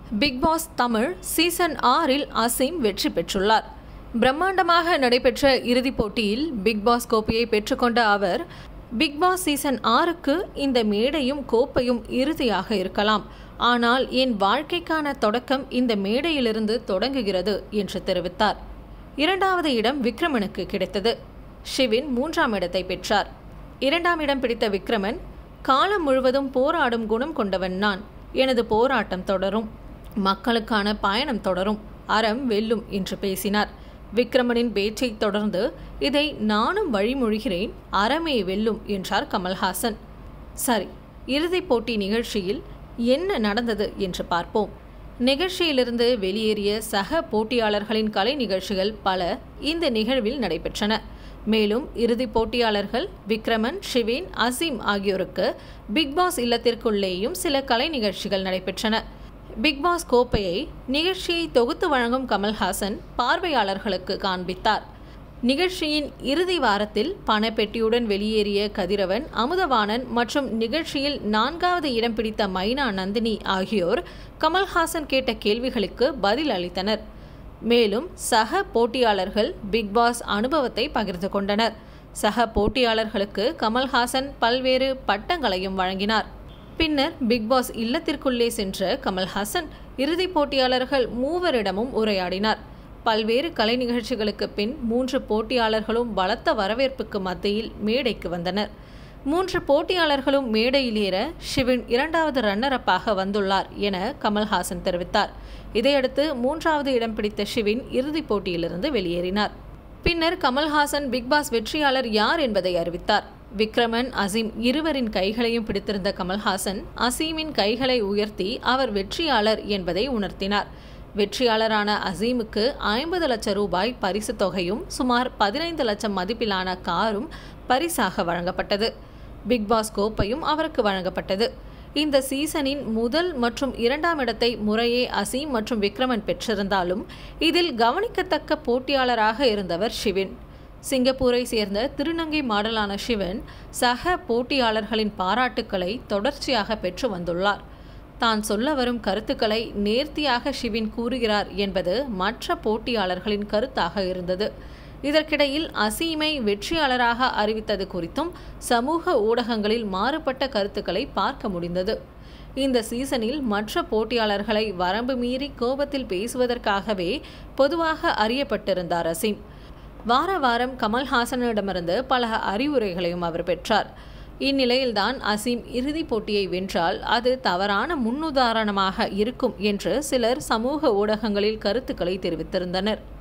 big pass Tamil season ஆறில் அசீம் வெற்றி பெற்றுள்ளார் பிரம்மாண்டமாக நடைபெற்ற இறுதிப் போட்டியில் பிக் பாஸ் கோப்பையை பெற்றுக்கொண்ட அவர் பிக் பாஸ் சீசன் ஆறுக்கு இந்த மேடையும் கோப்பையும் இறுதியாக இருக்கலாம் ஆனால் என் வாழ்க்கைக்கான தொடக்கம் இந்த மேடையிலிருந்து தொடங்குகிறது என்று தெரிவித்தார் இரண்டாவது இடம் விக்ரமனுக்கு கிடைத்தது ஷிவின் மூன்றாம் இடத்தை பெற்றார் இரண்டாம் இடம் பிடித்த விக்ரமன் காலம் முழுவதும் போராடும் குணம் கொண்டவன் நான் எனது போராட்டம் தொடரும் மக்களுக்கான பயணம் தொடரும் அறம் வெல்லும் என்று பேசினார் விக்ரமனின் பேச்சை தொடர்ந்து இதை நானும் வழிமொழிகிறேன் அறமே வெல்லும் என்றார் கமல்ஹாசன் சரி இறுதிப் போட்டி நிகழ்ச்சியில் என்ன நடந்தது என்று பார்ப்போம் நிகழ்ச்சியிலிருந்து வெளியேறிய சக போட்டியாளர்களின் கலை நிகழ்ச்சிகள் பல இந்த நிகழ்வில் நடைபெற்றன மேலும் இறுதிப் போட்டியாளர்கள் விக்ரமன் ஷிவின் அசீம் ஆகியோருக்கு பிக்பாஸ் இல்லத்திற்குள்ளேயும் சில கலை நிகழ்ச்சிகள் நடைபெற்றன பிக்பாஸ் கோப்பையை நிகழ்ச்சியை தொகுத்து வழங்கும் கமல்ஹாசன் பார்வையாளர்களுக்கு காண்பித்தார் நிகழ்ச்சியின் இறுதி வாரத்தில் பணப்பெட்டியுடன் வெளியேறிய கதிரவன் அமுதவாணன் மற்றும் நிகழ்ச்சியில் நான்காவது இடம் பிடித்த மைனா நந்தினி ஆகியோர் கமல்ஹாசன் கேட்ட கேள்விகளுக்கு பதில் அளித்தனர் மேலும் சக போட்டியாளர்கள் பிக்பாஸ் அனுபவத்தை பகிர்ந்து கொண்டனர் சக போட்டியாளர்களுக்கு கமல்ஹாசன் பல்வேறு பட்டங்களையும் வழங்கினார் பின்னர் பிக்பாஸ் இல்லத்திற்குள்ளே சென்ற கமல்ஹாசன் இறுதிப் போட்டியாளர்கள் மூவரிடமும் உரையாடினார் பல்வேறு கலை நிகழ்ச்சிகளுக்கு பின் மூன்று போட்டியாளர்களும் பலத்த வரவேற்புக்கு மத்தியில் மேடைக்கு வந்தனர் மூன்று போட்டியாளர்களும் மேடையில் ஏற ஷிவின் இரண்டாவது ரன்னர் அப்பாக வந்துள்ளார் என கமல்ஹாசன் தெரிவித்தார் இதையடுத்து மூன்றாவது இடம் பிடித்த ஷிவின் இறுதிப் போட்டியிலிருந்து வெளியேறினார் பின்னர் கமல்ஹாசன் பிக்பாஸ் வெற்றியாளர் யார் என்பதை அறிவித்தார் விக்ரமன் அசீம் இருவரின் கைகளையும் பிடித்திருந்த கமல்ஹாசன் அசீமின் கைகளை உயர்த்தி அவர் வெற்றியாளர் என்பதை உணர்த்தினார் வெற்றியாளரான அசீமுக்கு ஐம்பது லட்சம் ரூபாய் பரிசு தொகையும் சுமார் பதினைந்து லட்சம் மதிப்பிலான காரும் பரிசாக வழங்கப்பட்டது பிக்பாஸ் கோப்பையும் அவருக்கு வழங்கப்பட்டது இந்த சீசனின் முதல் மற்றும் இரண்டாம் இடத்தை முறையே அசீம் மற்றும் விக்ரமன் பெற்றிருந்தாலும் இதில் கவனிக்கத்தக்க போட்டியாளராக இருந்தவர் ஷிவின் சிங்கப்பூரை சேர்ந்த திருநங்கை மாடலான சிவன் சக போட்டியாளர்களின் பாராட்டுக்களை தொடர்ச்சியாக பெற்று வந்துள்ளார் தான் சொல்ல வரும் கருத்துக்களை நேர்த்தியாக ஷிவின் கூறுகிறார் என்பது மற்ற போட்டியாளர்களின் கருத்தாக இருந்தது இதற்கிடையில் அசீமை வெற்றியாளராக அறிவித்தது குறித்தும் சமூக ஊடகங்களில் மாறுபட்ட கருத்துக்களை பார்க்க முடிந்தது இந்த சீசனில் மற்ற போட்டியாளர்களை வரம்பு மீறி கோபத்தில் பேசுவதற்காகவே பொதுவாக அறியப்பட்டிருந்தார் அசீம் வார வாரம் கமல்ஹாசனிடமிருந்து பல அறிவுரைகளையும் அவர் பெற்றார் இந்நிலையில்தான் அசீம் இறுதிப் போட்டியை வென்றால் அது தவறான முன்னுதாரணமாக இருக்கும் என்று சிலர் சமூக ஊடகங்களில் கருத்துக்களை தெரிவித்திருந்தனர்